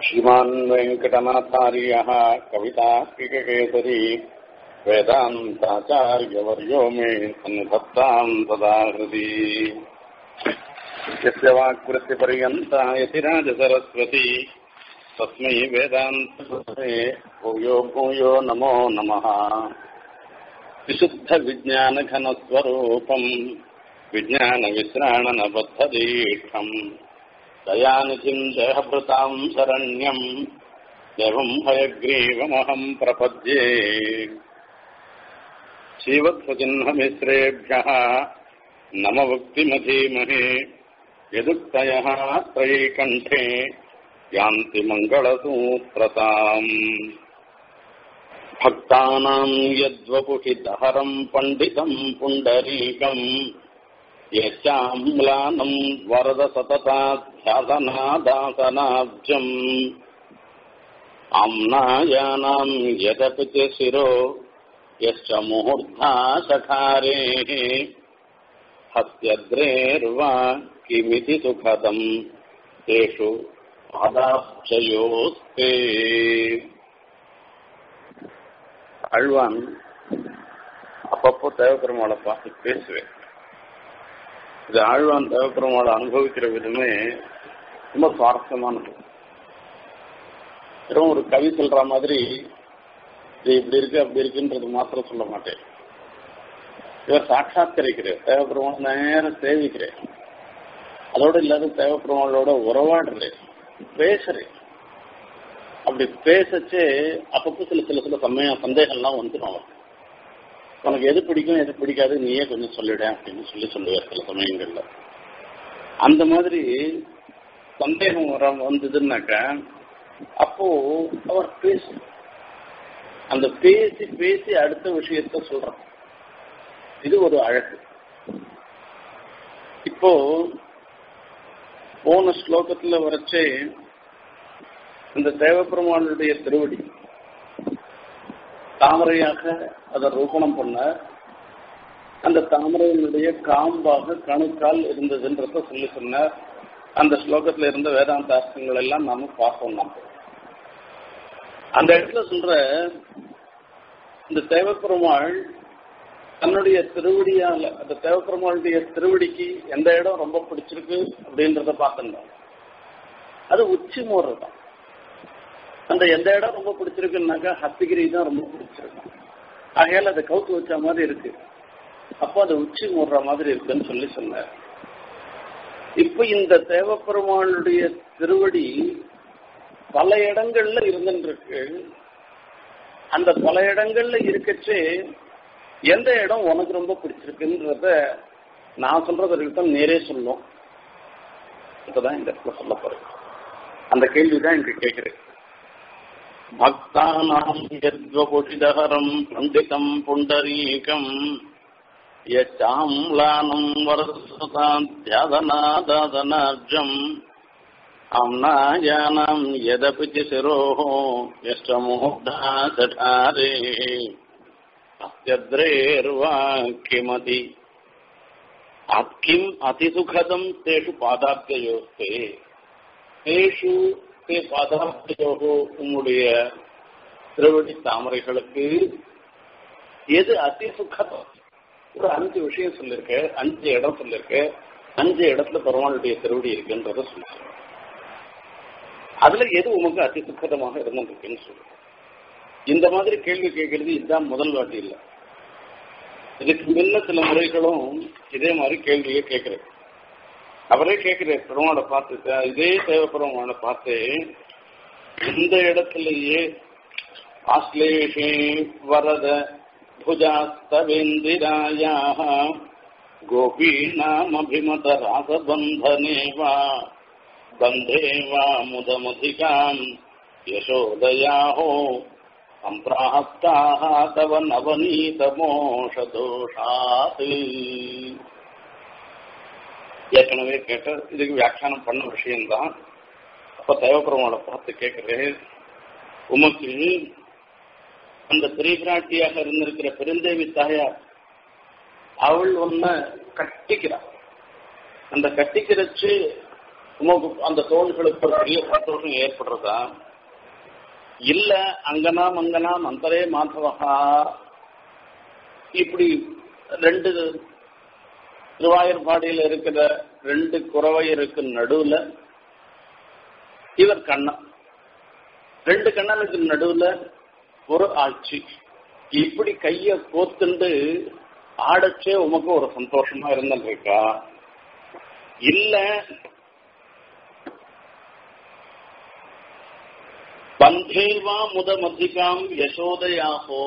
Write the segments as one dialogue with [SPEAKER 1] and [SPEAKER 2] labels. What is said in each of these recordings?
[SPEAKER 1] श्रीमान् वेङ्कटनाथार्यः कवितार्किककेसरी वेदान्ताचार्यवर्यो मे सन्निधत्ताम् सदा हृदि यस्य वाक्वृत्तिपर्यन्ता यतिराजसरस्वती तस्मै वेदान्तकृते भूयो भूयो नमो नमः विशुद्धविज्ञानघनस्वरूपम् विज्ञानविश्राणनबद्धदीक्षम् दयानिधिम् देहभृताम् शरण्यम् देवम् हयग्रीवमहम् प्रपद्ये श्रीवत्सचिह्नमिश्रेभ्यः नमभक्तिमधीमहे यदुक्तयः त्रयीकण्ठे यान्ति मङ्गलसूत्रताम् भक्तानाम् यद्वपुषि दहरम् पण्डितम् पुण्डरीकम् यच्चाम्लानम् वरद सतताध्यासनादासनाब्जम् आम्नायानाम् यदपि च शिरो यश्च मुहूर्धा सखारेः हस्यद्रेर्वा किमिति सुखदम् तेषु பாதாப்சயோஸ்தே அழ்வான் அப்பப்போ தேவப்பெருமாளை பார்த்து பேசுவேன் இது ஆழ்வான் தேவப்பெருமாளை அனுபவிக்கிற விதமே ரொம்ப சுவாரஸ்யமானது வெறும் ஒரு கவி சொல்ற மாதிரி இது இப்படி இருக்கு அப்படி இருக்குன்றது மாத்திரம் சொல்ல மாட்டேன் இவர் சாட்சாத்கரிக்கிறேன் தேவப்பெருமாள் நேரம் சேவிக்கிறேன் அதோடு இல்லாத தேவப்பெருமாளோட உறவாடுறேன் பேசுறேன் அப்படி பேசச்சே அப்பப்போ சில சில சில சமயம் சந்தேகம்லாம் வந்துடும் அவருக்கு உனக்கு எது பிடிக்கும் எது பிடிக்காது நீயே கொஞ்சம் சொல்லிட அப்படின்னு சொல்லி சொல்லுவார் சில சமயங்கள்ல அந்த மாதிரி சந்தேகம் வர வந்ததுன்னாக்க அப்போ அவர் பேசு அந்த பேசி பேசி அடுத்த விஷயத்த சொல்றார் இது ஒரு அழகு இப்போ போன ஸ்லோகத்துல வரைச்சே இந்த தேவப்பெருமானுடைய திருவடி தாமரையாக அதை ரூபணம் பண்ண அந்த தாமரையினுடைய காம்பாக கணுக்கால் இருந்ததுன்றத சொல்லி சொன்ன அந்த ஸ்லோகத்துல இருந்த வேதாந்த அர்த்தங்கள் எல்லாம் நாம பார்த்தோம் நாம அந்த இடத்துல சொல்ற இந்த தேவப்பெருமாள் தன்னுடைய திருவடியால அந்த தேவப்பெருமாளுடைய திருவடிக்கு எந்த இடம் ரொம்ப பிடிச்சிருக்கு அப்படின்றத பார்த்துருந்தோம் அது உச்சி மோர் தான் அந்த எந்த இடம் ரொம்ப பிடிச்சிருக்குன்னாக்கா ஹத்திகிரி தான் ரொம்ப பிடிச்சிருக்கும் ஆகையால அதை கவுத்து வச்ச மாதிரி இருக்கு அப்போ அது உச்சி மூடுற மாதிரி இருக்குன்னு சொல்லி சொன்னார் இப்ப இந்த தேவப்பெருமாளுடைய திருவடி பல இடங்கள்ல இருந்துருக்கு அந்த பல இடங்கள்ல இருக்கச்சே எந்த இடம் உனக்கு ரொம்ப பிடிச்சிருக்குன்றத நான் சொல்றது தான் நேரே சொல்லும் இப்பதான் இந்த இடத்துல சொல்ல போறேன் அந்த கேள்விதான் இங்க கேட்கிறேன் भक्तानाम् यद्वपुषिदहरम् पण्डितम् पुण्डरीकम् यच्चाम्लानम् वरसताध्यादनादादनाब्जम् आम्नायानाम् यदपि च शिरोः यश्च मुहुर्धा चठारे अस्यद्रेर्वा किमति किम् अतिसुखदम् तेषु पादाब्जयोस्ते तेषु தே பாதாப்தியோகோ உன்னுடைய திருவடி தாமரைகளுக்கு எது அதி சுகதம் ஒரு அஞ்சு விஷயம் சொல்லிருக்க அஞ்சு இடம் சொல்லிருக்க அஞ்சு இடத்துல பெருமாளுடைய திருவடி இருக்குன்றத சொல்லி அதுல எது உமக்கு அதி சுகதமாக இருந்திருக்குன்னு சொல்லு இந்த மாதிரி கேள்வி கேட்கறது இதுதான் முதல் வாட்டி இல்லை இதுக்கு முன்ன சில முறைகளும் இதே மாதிரி கேள்வியை கேட்கறது அவரே கேட்கிறார் பெருமாளை பார்த்து இதே தேவ பெருமாளை பார்த்து இந்த இடத்திலேயே ஆஸ்லேஷே வரத भुजास्तवेन्दिरायाः गोपीनामभिमत रासबन्धने वा बन्धे वा मुदमधिकाम् यशोदयाहो सम्प्राप्ताः तव नवनीतमोषदोषात् ஏற்கனவே கேட்ட இதுக்கு வியாக்கியானம் பண்ண விஷயம்தான் அப்ப தேவபெருமாளை பார்த்து கேட்கிறேன் உமக்கு அந்த திரிபிராட்டியாக இருந்திருக்கிற பெருந்தேவி தாயார் அவள் ஒன்ன கட்டிக்கிறாள் அந்த கட்டிக்கிறச்சு உமக்கு அந்த தோள்களுக்கு ஒரு பெரிய சந்தோஷம் ஏற்படுறதா இல்ல அங்கனா மங்கனா மந்தரே மாதவகா இப்படி ரெண்டு திருவாயூர்பாடியில் இருக்கிற ரெண்டு குறவையருக்கு நடுவுல இவர் கண்ணன் ரெண்டு கண்ணனுக்கு நடுவுல ஒரு ஆட்சி இப்படி கைய கோத்துண்டு ஆடச்சே உமக்கு ஒரு சந்தோஷமா இருந்திருக்கா இல்ல பந்தேவா முத மத்திகாம் யசோதையாகோ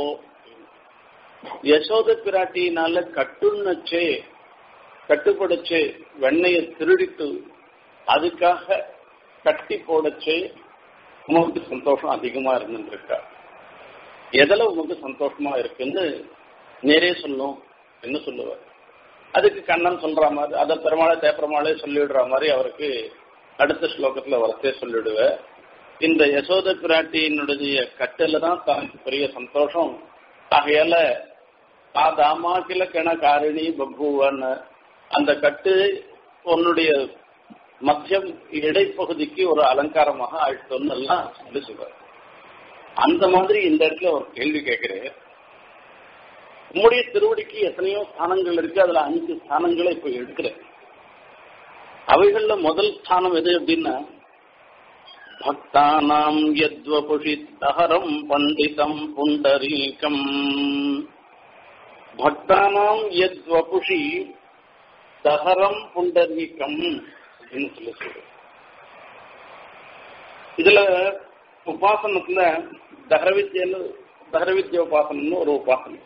[SPEAKER 1] யசோத பிராட்டியினால கட்டுன்னச்சே கட்டுப்படுச்சு வெண்ணையை திருடிட்டு அதுக்காக கட்டி போடச்சு உமக்கு சந்தோஷம் அதிகமா இருந்துருக்கா எதுல உமக்கு சந்தோஷமா இருக்குன்னு நேரே சொல்லும் என்ன சொல்லுவார் அதுக்கு கண்ணன் சொல்ற மாதிரி அதை பெருமாளை தேப்பெருமாளே சொல்லிவிடுற மாதிரி அவருக்கு அடுத்த ஸ்லோகத்துல வரத்தே சொல்லிடுவேன் இந்த யசோத பிராட்டியினுடைய கட்டில தான் தனக்கு பெரிய சந்தோஷம் ஆகையால ஆ தாமா கில கண காரிணி பப்புவன்னு அந்த கட்டு உன்னுடைய மத்தியம் இடைப்பகுதிக்கு ஒரு அலங்காரமாக ஆயிட்டோன்னு எல்லாம் சொல்லி சொல்றாரு அந்த மாதிரி இந்த இடத்துல ஒரு கேள்வி கேட்கிறேன் உம்முடைய திருவடிக்கு எத்தனையோ ஸ்தானங்கள் இருக்கு அதுல அஞ்சு ஸ்தானங்களை இப்ப எடுக்கிறேன் அவைகள்ல முதல் ஸ்தானம் எது அப்படின்னா பக்தானாம் யத்வபுஷி தஹரம் பண்டிதம் புண்டரீகம் பக்தானாம் யத்வபுஷி தஹரம் புண்டரீகம் அப்படின்னு சொல்லி சொல்றேன் இதுல உபாசனத்துல தகரவித்யன்னு தகரவித்ய உபாசனம்னு ஒரு உபாசனம்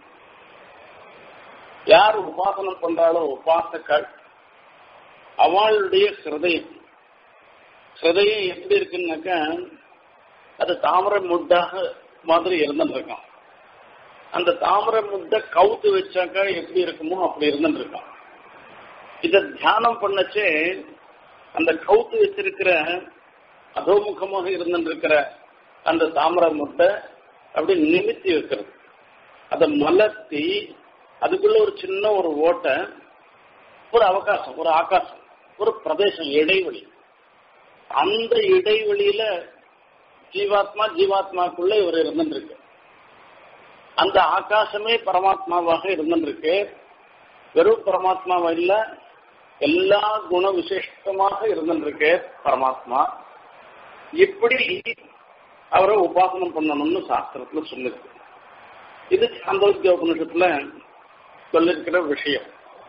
[SPEAKER 1] யார் உபாசனம் பண்றாளோ உபாசக்கள் அவளுடைய ஹிருதயம் ஹிருதயம் எப்படி இருக்குன்னாக்கா அது தாமரை முட்டாக மாதிரி இருந்துருக்கான் அந்த தாமரை முட்டை கவுத்து வச்சாக்கா எப்படி இருக்குமோ அப்படி இருந்துருக்கான் இத தியானம் பண்ணச்சே அந்த கவுத்து வச்சிருக்கிற அதோமுகமாக இருந்துருக்கிற அந்த தாமரை முட்டை அப்படி நிமித்தி வைக்கிறது அதை மலர்த்தி அதுக்குள்ள ஒரு சின்ன ஒரு ஓட்டை ஒரு அவகாசம் ஒரு ஆகாசம் ஒரு பிரதேசம் இடைவெளி அந்த இடைவெளியில ஜீவாத்மா ஜீவாத்மாக்குள்ள இவர் இருந்துருக்கு அந்த ஆகாசமே பரமாத்மாவாக இருந்துருக்கு வெறும் பரமாத்மாவா இல்ல எல்லா குண விசேஷமாக இருந்துருக்கு பரமாத்மா இப்படி அவரை உபாசனம் பண்ணணும்னு சாஸ்திரத்துல சொல்லிருக்கு இது சாந்தோக்கிய உபநிஷத்துல சொல்லிருக்கிற விஷயம்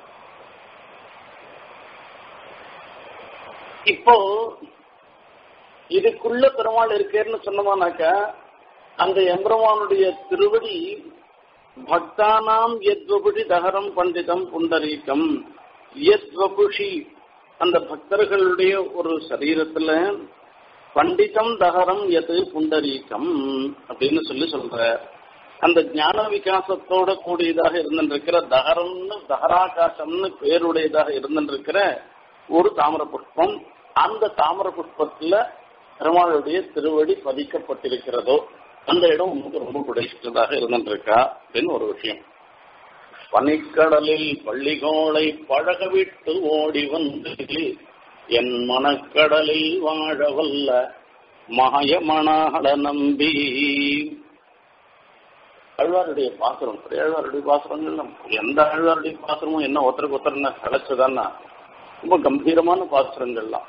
[SPEAKER 1] இப்போ இதுக்குள்ள பெருமாள் இருக்கேன்னு சொன்னோம்னாக்கா அந்த எம்பெருமானுடைய திருவடி பக்தானாம் எத்வபுஷி தகரம் பண்டிதம் புண்டரீகம் எத்வபுஷி அந்த பக்தர்களுடைய ஒரு சரீரத்துல பண்டிதம் தகரம் எது புண்டரீகம் அப்படின்னு சொல்லி சொல்ற அந்த ஞான விகாசத்தோட கூடியதாக இருந்திருக்கிற தகரம்னு தகராகாசம்னு பேருடையதாக இருந்திருக்கிற ஒரு தாமர புஷ்பம் அந்த தாமர புஷ்பத்துல பெருமாளுடைய திருவடி பதிக்கப்பட்டிருக்கிறதோ அந்த இடம் உங்களுக்கு ரொம்ப பிடிச்சதாக இருந்துருக்கா அப்படின்னு ஒரு விஷயம் பனிக்கடலில் பள்ளிகோளை பழக விட்டு ஓடி வந்து என் மனக்கடலில் வாழ வல்ல மாயமணாட நம்பி அழ்வாருடைய பாசுரம் ஆழ்வாருடைய பாசுரங்கள் எந்த ஆழ்வாருடைய பாசுரமும் என்ன ஒருத்தருக்கு ஒருத்தர் கிடைச்சதான்னா ரொம்ப கம்பீரமான பாசுரங்கள்லாம்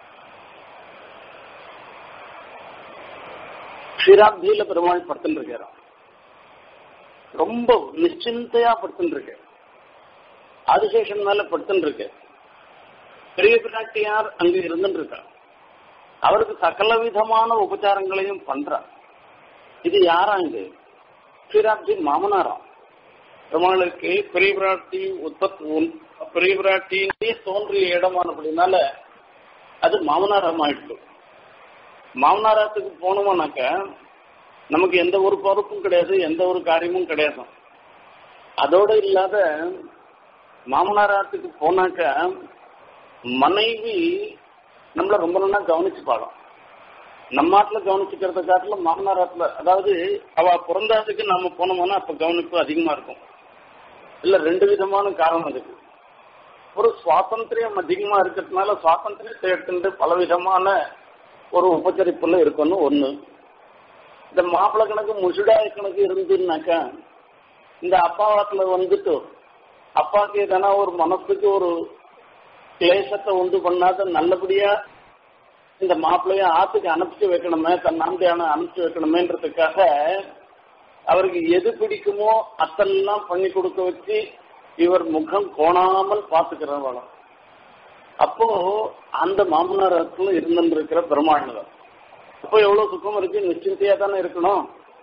[SPEAKER 1] க்ஷீராப்தியில பெருமாள் படுத்துட்டு இருக்கிறான் ரொம்ப நிச்சிந்தையா படுத்துட்டு இருக்கு ஆதிசேஷன் மேல படுத்துட்டு இருக்கு பெரிய பிராட்டியார் அங்க இருந்துட்டு இருக்கா அவருக்கு சகல விதமான உபச்சாரங்களையும் பண்றார் இது யாரா இது க்ஷீராப்தி மாமனாராம் பெருமாளுக்கு பெரிய பிராட்டி உற்பத்தி பெரிய பிராட்டியே தோன்றிய இடமானபடினால அது மாமனாரம் ஆயிடுச்சு மாமனாரத்துக்கு போனோம்னாக்க நமக்கு எந்த ஒரு பொறுப்பும் கிடையாது எந்த ஒரு காரியமும் கிடையாது அதோட இல்லாத மாமனாரத்துக்கு போனாக்க மனைவி நம்மள ரொம்ப நல்லா கவனிச்சு பாடும் நம்ம நாட்டுல கவனிச்சுக்கிறத காட்டிலும் மாமனாரத்துல அதாவது அவ பிறந்தாதுக்கு நம்ம போனோம்னா அப்ப கவனிப்பு அதிகமா இருக்கும் இல்ல ரெண்டு விதமான காரணம் அதுக்கு ஒரு சுவாதந்திரியம் அதிகமா இருக்கிறதுனால சுவாதந்திரியத்தை எடுத்துட்டு பலவிதமான ஒரு உபச்சரிப்புல இருக்கணும் ஒண்ணு இந்த மாப்பிள்ளை கணக்கு முசுடாய கணக்கு இருந்துன்னாக்கா இந்த அப்பாவாத்துல வந்துட்டு அப்பாவுக்கு எதனா ஒரு மனசுக்கு ஒரு கிளேசத்தை உண்டு பண்ணாத நல்லபடியா இந்த மாப்பிள்ளைய ஆத்துக்கு அனுப்பிச்சு வைக்கணுமே தன் நாந்தியான அனுப்பிச்சு வைக்கணுமேன்றதுக்காக அவருக்கு எது பிடிக்குமோ அத்தெல்லாம் பண்ணி கொடுக்க வச்சு இவர் முகம் கோணாமல் பாத்துக்கிறவளும் அப்போ அந்த மாமனாரத்துல இருந்திருக்கிற பெருமாள் அப்போ எவ்வளவு சுகம் இருக்கு நிச்சயத்தையா தானே இருக்கணும்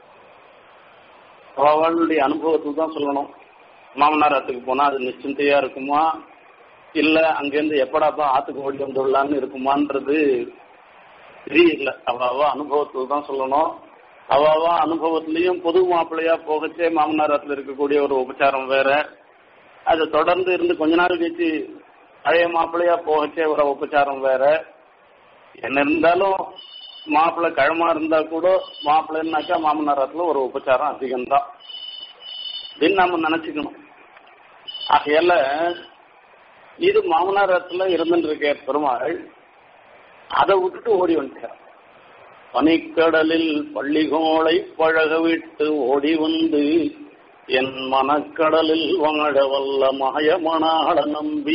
[SPEAKER 1] அவளுடைய அனுபவத்தில் தான் சொல்லணும் மாமனார் ஆத்துக்கு போனா அது நிச்சயத்தையா இருக்குமா இல்ல அங்கிருந்து எப்படாப்பா ஆத்துக்கு ஓடி வந்துடலான்னு இருக்குமான்றது தெரியல அவ அவ அனுபவத்தில் தான் சொல்லணும் அவ அவ அனுபவத்திலையும் பொது மாப்பிள்ளையா போகச்சே மாமனாரத்துல இருக்கக்கூடிய ஒரு உபச்சாரம் வேற அது தொடர்ந்து இருந்து கொஞ்ச நாள் கழிச்சு பழைய மாப்பிள்ளையா போகச்சே ஒரு உபச்சாரம் வேற என்ன இருந்தாலும் மாப்பிள்ளை கழமா இருந்தா கூட மாப்பிள்ளைன்னாக்கா மாமனாரத்துல ஒரு உபச்சாரம் அதிகம்தான் அப்படின்னு நாம நினைச்சுக்கணும் ஆகையால இது மாமனாரத்துல இருந்துட்டு இருக்க பெருமாள் அதை விட்டுட்டு ஓடி வந்துட்டார் பனிக்கடலில் பள்ளிகோளை பழக விட்டு ஓடி வந்து என் மனக்கடலில் வாழ வல்ல மாயமனாட நம்பி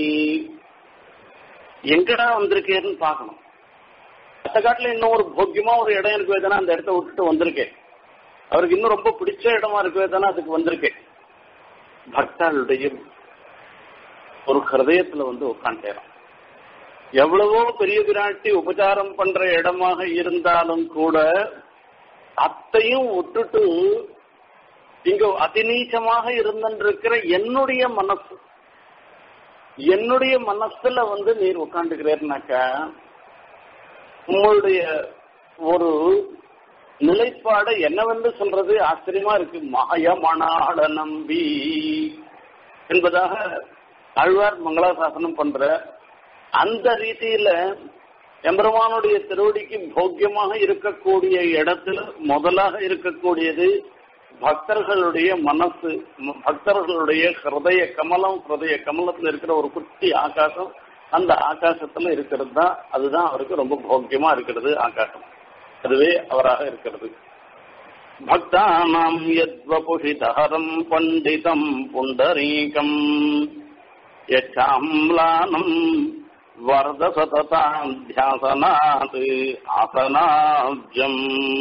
[SPEAKER 1] எங்கடா வந்திருக்கேன்னு பார்க்கணும் அந்த காட்டுல இன்னும் ஒரு போக்கியமா ஒரு இடம் இருக்கு தானே அந்த இடத்த விட்டுட்டு வந்திருக்கேன் அவருக்கு இன்னும் ரொம்ப பிடிச்ச இடமா இருக்கவே தானே அதுக்கு வந்திருக்கேன் பக்தாளுடைய ஒரு ஹிருதயத்துல வந்து உட்காந்துட்டேன் எவ்வளவோ பெரிய பிராட்டி உபச்சாரம் பண்ற இடமாக இருந்தாலும் கூட அத்தையும் விட்டுட்டு இங்க அதிநீச்சமாக இருந்திருக்கிற என்னுடைய மனசு என்னுடைய மனசுல வந்து நீர் உட்காந்துக்கிறேன்னாக்கா உங்களுடைய ஒரு நிலைப்பாடு என்னவென்று சொல்றது ஆச்சரியமா இருக்கு மாயமனாட நம்பி என்பதாக ஆழ்வார் மங்களாசாசனம் பண்ற அந்த ரீதியில எம்பெருமானுடைய திருவடிக்கு போக்கியமாக இருக்கக்கூடிய இடத்துல முதலாக இருக்கக்கூடியது பக்தர்களுடைய மனசு பக்தர்களுடைய ஹிருதய கமலம் ஹிருதய கமலத்துல இருக்கிற ஒரு குட்டி ஆகாசம் அந்த ஆகாசத்துல இருக்கிறது தான் அதுதான் அவருக்கு ரொம்ப போக்கியமா இருக்கிறது ஆகாசம் அதுவே அவராக இருக்கிறது பக்தானாம் யத்வபுஷிதஹரம் பண்டிதம் புண்டரீகம் யச்சாம்லானம் வரத சததாம் தியாசனாத் ஆசனாப்ஜம்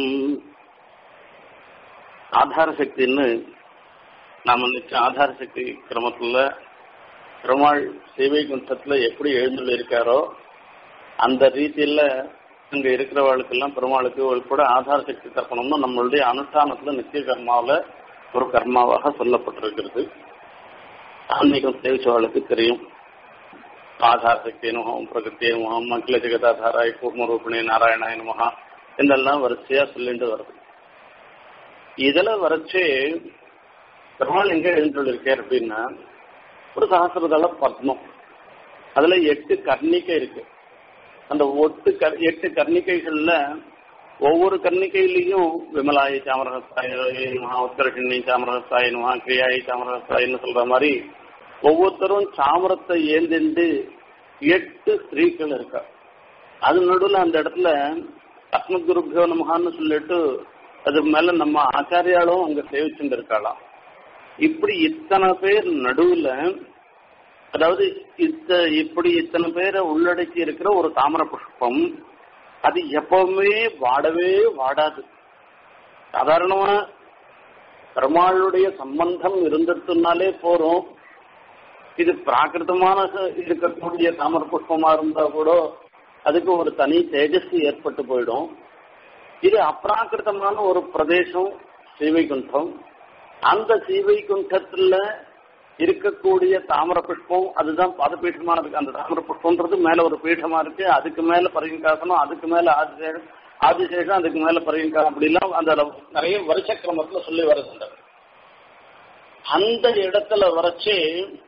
[SPEAKER 1] ஆதார சக்தின்னு நாம நிச்சயம் ஆதார சக்தி கிரமத்துல பெருமாள் சேவை குண்டத்துல எப்படி எழுந்துள்ள இருக்காரோ அந்த ரீதியில அங்க இருக்கிறவர்களுக்கெல்லாம் பெருமாளுக்கு உட்பட ஆதார சக்தி தர்ப்பணம்னு நம்மளுடைய அனுஷ்டானத்துல நித்திய கர்மாவில ஒரு கர்மாவாக சொல்லப்பட்டிருக்கிறது ஆன்மீகம் சேவிச்சவர்களுக்கு தெரியும் ஆதார சக்தி நமகம் பிரகிருத்திய நமகம் மங்கள ஜெகதாதாராய் கூர்மரூபிணி நாராயணாய நமகா இதெல்லாம் வரிசையா சொல்லிட்டு வருது இதுல வரைச்சு பெருமாள் எங்க எழுந்துள்ளிருக்கார் அப்படின்னா ஒரு சகசிரதள பத்மம் அதுல எட்டு கர்ணிக்கை இருக்கு அந்த ஒட்டு கர் எட்டு கர்ணிக்கைகள்ல ஒவ்வொரு கர்ணிக்கையிலையும் விமலாயி சாமரகஸ்தாய மகா உத்தரகிண்ணி சாமரகஸ்தாய மகா கிரியாயி சாமரகஸ்தாயின்னு சொல்ற மாதிரி ஒவ்வொருத்தரும் சாமரத்தை ஏந்திண்டு எட்டு ஸ்திரீகள் இருக்கா அது நடுவில் அந்த இடத்துல அஸ்மத்குருபியோ நமகான்னு சொல்லிட்டு அது மேல நம்ம ஆச்சாரியாலும் அங்க சேவிச்சுட்டு இருக்காளாம் இப்படி இத்தனை பேர் நடுவுல அதாவது இத்த இப்படி இத்தனை பேரை உள்ளடக்கி இருக்கிற ஒரு தாமர புஷ்பம் அது எப்பவுமே வாடவே வாடாது சாதாரணமா பெருமாளுடைய சம்பந்தம் இருந்துட்டுனாலே போறோம் இது பிராகிருதமான இருக்கக்கூடிய தாமர புஷ்பமா இருந்தா கூட அதுக்கு ஒரு தனி தேஜஸ் ஏற்பட்டு போயிடும் இது அப்ராகிருதமான ஒரு பிரதேசம் ஸ்ரீவைகுண்டம் அந்த ஸ்ரீவைகுண்டத்துல இருக்கக்கூடிய தாமர புஷ்பம் அதுதான் பாதபீഠமா இருக்கு அந்த தாமர புஷ்பம்ன்றது மேல ஒரு பீഠமா இருக்கு அதுக்கு மேல பரிங்காசனம் அதுக்கு மேல ஆதிசேஷம் ஆதிசேஷம் அதுக்கு மேல பரிங்காசம் அப்படிலாம் அந்த நிறைய வருஷ கிரமத்துல சொல்லி வருகின்ற அந்த இடத்துல வரைச்சு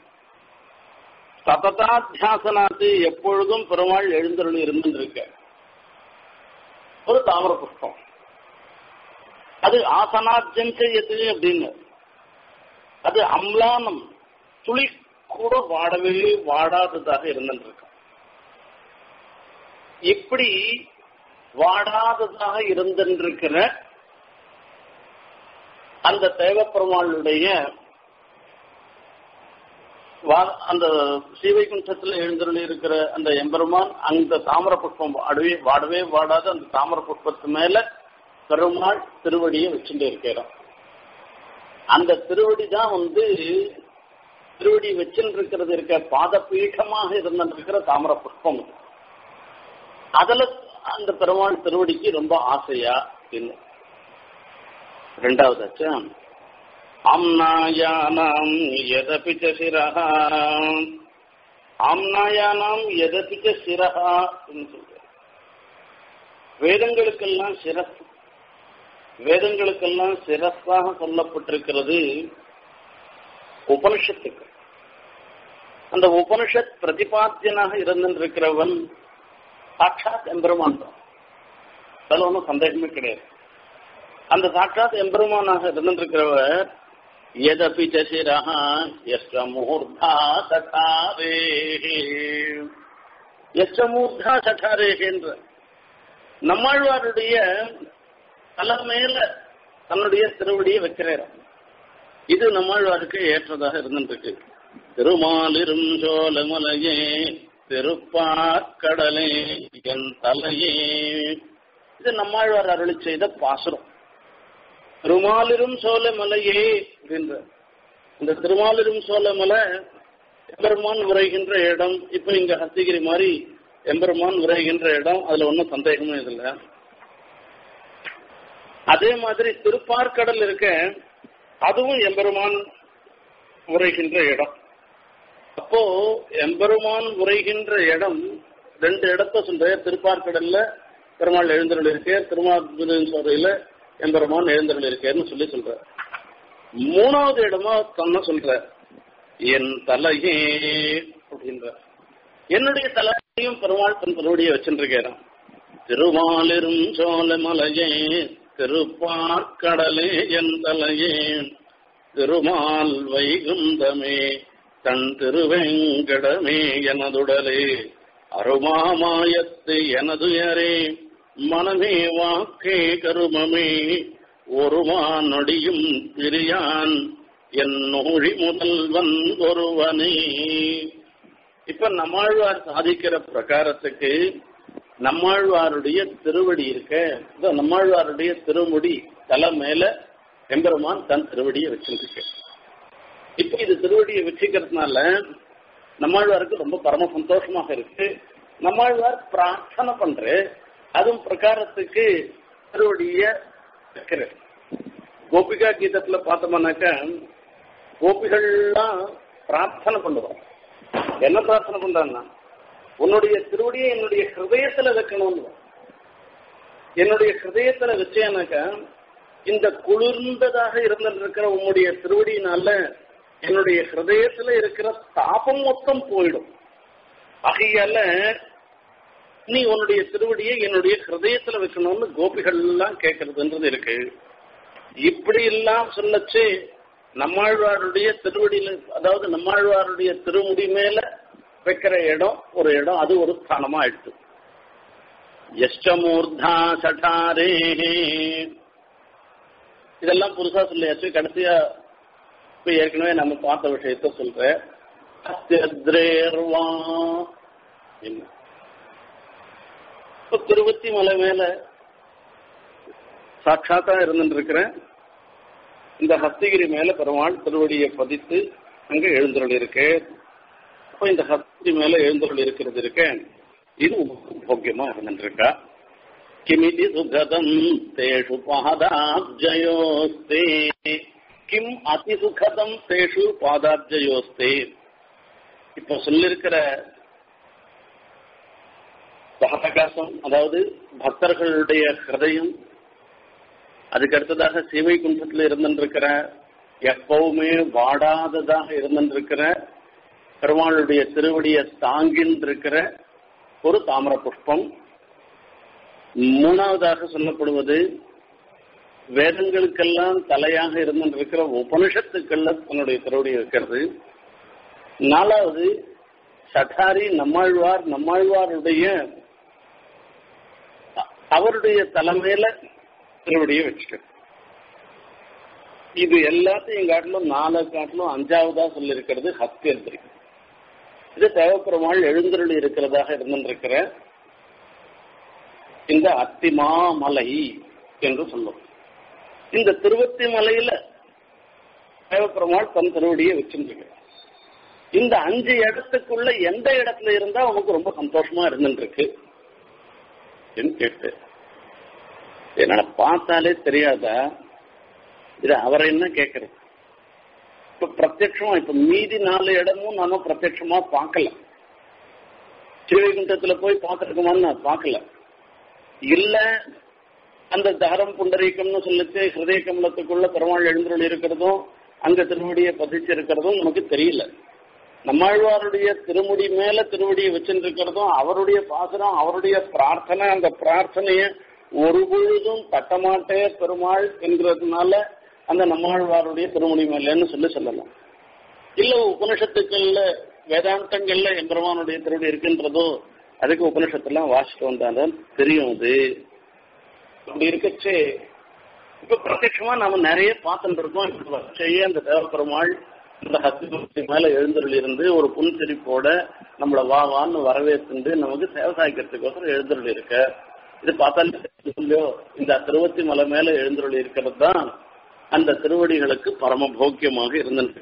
[SPEAKER 1] சததாத்தியாசனாத்து எப்பொழுதும் பெருமாள் எழுந்தருள் இருந்துருக்க ஒரு தாமர புஷ்பம் அது ஆசனாத்தியம் எது அப்படின்னு அது அம்லானம் துளி கூட வாடவே வாடாததாக இருந்துருக்கு இப்படி வாடாததாக இருந்திருக்கிற அந்த தேவப்பெருமாளுடைய அந்த ஸ்ரீவைகுண்டத்தில் எழுந்தருளி இருக்கிற அந்த எம்பெருமான் அந்த தாமர புஷ்பம் வாடவே வாடவே வாடாத அந்த தாமர புஷ்பத்து மேல பெருமாள் திருவடியை வச்சுட்டு இருக்கிறோம் அந்த திருவடி தான் வந்து திருவடி வச்சுட்டு இருக்கிறது இருக்க பாதபீഠமாக இருந்திருக்கிற தாமர புஷ்பம் அதுல அந்த பெருமாள் திருவடிக்கு ரொம்ப ஆசையா இருக்கு ரெண்டாவதாச்சா ஆம்னாயானாம் எதபி சிரஹ ஆம்னாயானாம் எதபி சிரஹா சொல்ற வேதங்களுக்கெல்லாம் சிரஸ் வேதங்களுக்கெல்லாம் சிரஸாக சொல்லப்பட்டிருக்கிறது உபனிஷத்துக்கு அந்த உபனிஷத் பிரதிபாத்தியனாக இருந்திருக்கிறவன் சாட்சாத் எம்பெருமான் தான் அதில் ஒன்றும் சந்தேகமே கிடையாது அந்த சாட்சாத் எம்பெருமானாக இருந்திருக்கிறவர் எதபி சிரஹ எஸ்ட முகூர்த்தா சட்டாரே எஸ்ட மூர்த்தா சட்டாரே என்ற நம்மாழ்வாருடைய தலை மேல தன்னுடைய திருவடியை வைக்கிறார் இது நம்மாழ்வாருக்கு ஏற்றதாக இருந்திருக்கு திருமாலிரும் சோழமலையே திருப்பாக்கடலே என் தலையே இது நம்மாழ்வார் அருளி செய்த பாசுரம் திருமாலிரும் சோழமலையே அப்படின்ற இந்த திருமாலிரும் சோழமலை எம்பெருமான் உரைகின்ற இடம் இப்ப இங்க ஹஸ்திகிரி மாதிரி எம்பெருமான் உரைகின்ற இடம் அதுல ஒன்றும் சந்தேகமே இல்லை அதே மாதிரி திருப்பார்கடல் இருக்க அதுவும் எம்பெருமான் உரைகின்ற இடம் அப்போ எம்பெருமான் உரைகின்ற இடம் ரெண்டு இடத்த சொல்ற திருப்பார்கடல்ல பெருமாள் எழுந்தருள் இருக்கே திருமாசோரையில எம்பெருமான் எழுந்தருள் இருக்கேன்னு சொல்லி சொல்ற மூணாவது இடமா தன்ன சொல்ற என் தலையே அப்படின்ற என்னுடைய தலையையும் பெருமாள் தன் திருவடியை வச்சுருக்கிறான் திருமாலிரும் சோழமலையே திருப்பார்கடலே என் தலையே திருமால் வைகுந்தமே தன் திருவெங்கடமே எனதுடலே அருமாமாயத்து எனதுயரே மனமே வாக்கே கருமமே ஒருமா நொடியும் பிரியான் என் நோழி முதல்வன் ஒருவனே இப்ப நம்மாழ்வார் சாதிக்கிற பிரகாரத்துக்கு நம்மாழ்வாருடைய திருவடி இருக்க நம்மாழ்வாருடைய திருமுடி தலை மேல எம்பெருமான் தன் திருவடியை வச்சிருக்க இப்ப இது திருவடியை வச்சுக்கிறதுனால நம்மாழ்வாருக்கு ரொம்ப பரம சந்தோஷமாக இருக்கு நம்மாழ்வார் பிரார்த்தனை பண்ற அதுவும் பிரகாரத்துக்கு திருவடிய வைக்கிற கோபிகா கீதத்துல பார்த்தோம்னாக்கா கோபிகள்லாம் பிரார்த்தனை பண்ணுவோம் என்ன பிரார்த்தனை பண்றாங்கன்னா உன்னுடைய திருவடியை என்னுடைய ஹிருதயத்துல வைக்கணும்னு என்னுடைய ஹிருதயத்துல வச்சேனாக்கா இந்த குளிர்ந்ததாக இருந்திருக்கிற உன்னுடைய திருவடியினால என்னுடைய ஹிருதயத்துல இருக்கிற தாபம் மொத்தம் போயிடும் ஆகையால நீ உன்னுடைய திருவடியை என்னுடைய ஹிருதயத்துல வைக்கணும்னு கோபிகள் எல்லாம் கேட்கறதுன்றது இருக்கு இப்படி எல்லாம் சொல்லச்சு நம்மாழ்வாருடைய திருவடியில அதாவது நம்மாழ்வாருடைய திருமுடி மேல வைக்கிற இடம் ஒரு இடம் அது ஒரு ஸ்தானமா ஆயிடுச்சு எஷ்டமூர்தா சட்டாரே இதெல்லாம் புதுசா சொல்லியாச்சு கடைசியா இப்ப ஏற்கனவே நம்ம பார்த்த விஷயத்த சொல்றேன் அத்தியத்ரேர்வா என்ன இப்ப திருவத்தி மலை மேல சாட்சாத்தா இருந்துட்டு இருக்கிறேன் இந்த ஹஸ்திகிரி மேல பெருமாள் திருவடியை பதித்து அங்க எழுந்தருள் இருக்கு அப்ப இந்த ஹஸ்திகிரி மேல எழுந்தருள் இருக்கிறது இருக்க இது போக்கியமா இருந்துருக்கா கிமிதி சுகதம் தேஷு பாதாப்ஜயோஸ்தே கிம் அதி சுகதம் தேஷு பாதாப்ஜயோஸ்தே இப்ப சொல்லிருக்கிற பகவகாசம் அதாவது பக்தர்களுடைய ஹிருதயம் அதுக்கு அடுத்ததாக சீவை குன்றத்தில் இருந்திருக்கிற எப்பவுமே வாடாததாக இருந்திருக்கிற பெருமாளுடைய திருவடியை தாங்கின்றிருக்கிற ஒரு தாமர புஷ்பம் மூணாவதாக சொல்லப்படுவது வேதங்களுக்கெல்லாம் தலையாக இருந்திருக்கிற உபனிஷத்துக்கெல்லாம் தன்னுடைய திருவடி இருக்கிறது நாலாவது சட்டாரி நம்மாழ்வார் நம்மாழ்வாருடைய அவருடைய தலைமையில திருவடியை வச்சுக்க இது எல்லாத்தையும் காட்டிலும் நாலு காட்டிலும் அஞ்சாவதா சொல்லியிருக்கிறது ஹஸ்தியந்திரி இது தேவப்பெருமாள் எழுந்தருளி இருக்கிறதாக இருந்திருக்கிற இந்த அத்திமாமலை என்று சொல்லும் இந்த திருவத்தி மலையில தேவப்பெருமாள் தன் திருவடியை வச்சிருக்கிறார் இந்த அஞ்சு இடத்துக்குள்ள எந்த இடத்துல இருந்தா உனக்கு ரொம்ப சந்தோஷமா இருந்துருக்கு கேட்டு என்னால பார்த்தாலே தெரியாதா இது அவரை என்ன கேட்கறது இப்ப பிரத்யட்சமா இப்ப மீதி நாலு இடமும் நாம பிரத்யட்சமா பார்க்கல ஸ்ரீவைகுண்டத்துல போய் பார்க்கறதுக்குமான்னு நான் பார்க்கல இல்ல அந்த தாரம் புண்டரீக்கம்னு சொல்லிச்சு ஹிருதய கமலத்துக்குள்ள பெருமாள் எழுந்துள்ள இருக்கிறதும் அங்க திருவடியை பதிச்சு இருக்கிறதும் நமக்கு தெரியல நம்மாழ்வாருடைய திருமுடி மேல திருவடியை வச்சிருக்கிறதும் அவருடைய பாசனம் அவருடைய பிரார்த்தனை அந்த பிரார்த்தனைய ஒரு பொழுதும் தட்டமாட்டே பெருமாள் என்கிறதுனால அந்த நம்மாழ்வாருடைய திருமுடி மேலன்னு சொல்லி சொல்லலாம் இல்ல உபனிஷத்துக்கள்ல வேதாந்தங்கள்ல எம்பெருமானுடைய திருவடி இருக்கின்றதோ அதுக்கு உபனிஷத்தெல்லாம் வாசிட்டு வந்தாலும் தெரியும் அது அப்படி இருக்கச்சே இப்ப பிரத்யட்சமா நாம நிறைய பார்த்துட்டு இருக்கோம் இப்ப செய்ய அந்த தேவப்பெருமாள் இந்த ஹஸ்தி மேல எழுந்தருள் இருந்து ஒரு புன்சிரிப்போட நம்மள வா வான்னு வரவேற்று நமக்கு சேவை சாய்க்கிறதுக்கோசரம் எழுந்தருள் இருக்க இது பார்த்தாலே இல்லையோ இந்த திருவத்தி மலை மேல எழுந்தருள் இருக்கிறது தான் அந்த திருவடிகளுக்கு பரம போக்கியமாக இருந்தது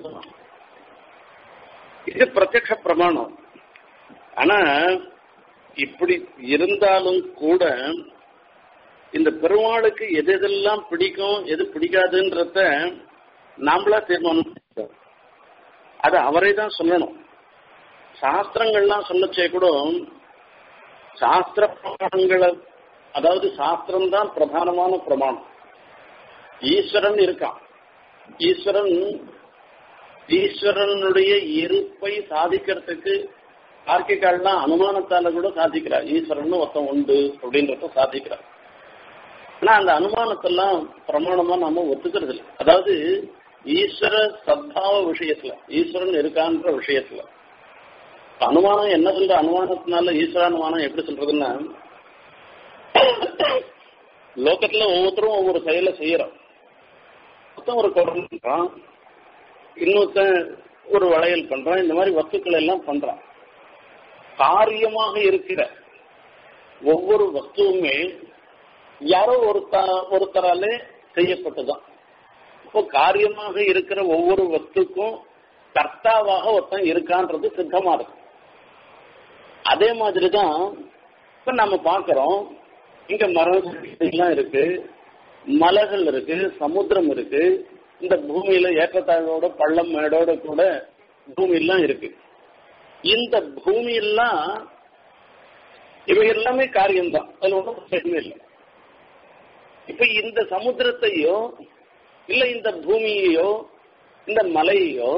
[SPEAKER 1] இது பிரத்யக்ஷ பிரமாணம் ஆனா இப்படி இருந்தாலும் கூட இந்த பெருமாளுக்கு எது எதெல்லாம் பிடிக்கும் எது பிடிக்காதுன்றத நாமளா தீர்மானம் அது அவரே தான் சொல்லணும் சாஸ்திரங்கள்லாம் சொல்லச்சே கூட சாஸ்திர பிரமாணங்களை அதாவது சாஸ்திரம் தான் பிரதானமான பிரமாணம் ஈஸ்வரன் இருக்கான் ஈஸ்வரன் ஈஸ்வரனுடைய இருப்பை சாதிக்கிறதுக்கு தார்க்கிகால்லாம் அனுமானத்தால கூட சாதிக்கிறார் ஈஸ்வரன் ஒருத்தன் உண்டு அப்படின்றத சாதிக்கிறார் ஆனா அந்த அனுமானத்தெல்லாம் பிரமாணமா நாம ஒத்துக்கிறது இல்லை அதாவது ஈஸ்வர சத்பாவ விஷயத்துல ஈஸ்வரன் இருக்கான்ற விஷயத்துல அனுமானம் என்ன சொல்ற அனுமானத்தினால ஈஸ்வரானுமானம் எப்படி சொல்றதுன்னா லோகத்துல ஒவ்வொருத்தரும் ஒவ்வொரு செயலை செய்யறோம் ஒருத்தன் ஒரு குடம் பண்றான் இன்னொருத்தன் ஒரு வளையல் பண்றான் இந்த மாதிரி வஸ்துக்கள் எல்லாம் பண்றான் காரியமாக இருக்கிற ஒவ்வொரு வஸ்துவுமே யாரோ ஒருத்த ஒருத்தராலே செய்யப்பட்டதுதான் இப்போ காரியமாக இருக்கிற ஒவ்வொரு வஸ்துக்கும் கர்த்தாவாக ஒருத்தன் இருக்கான்றது சித்தமா இருக்கு அதே மாதிரிதான் இப்ப நம்ம பாக்குறோம் இங்க மரம் எல்லாம் இருக்கு மலைகள் இருக்கு சமுத்திரம் இருக்கு இந்த பூமியில ஏற்றத்தாழ்வோட பள்ளம் மேடோட கூட பூமி எல்லாம் இருக்கு இந்த பூமி எல்லாம் இவை எல்லாமே காரியம்தான் அதுல ஒன்றும் பிரச்சனை இல்லை இப்ப இந்த சமுத்திரத்தையோ இல்ல இந்த பூமியையோ இந்த மலையையோ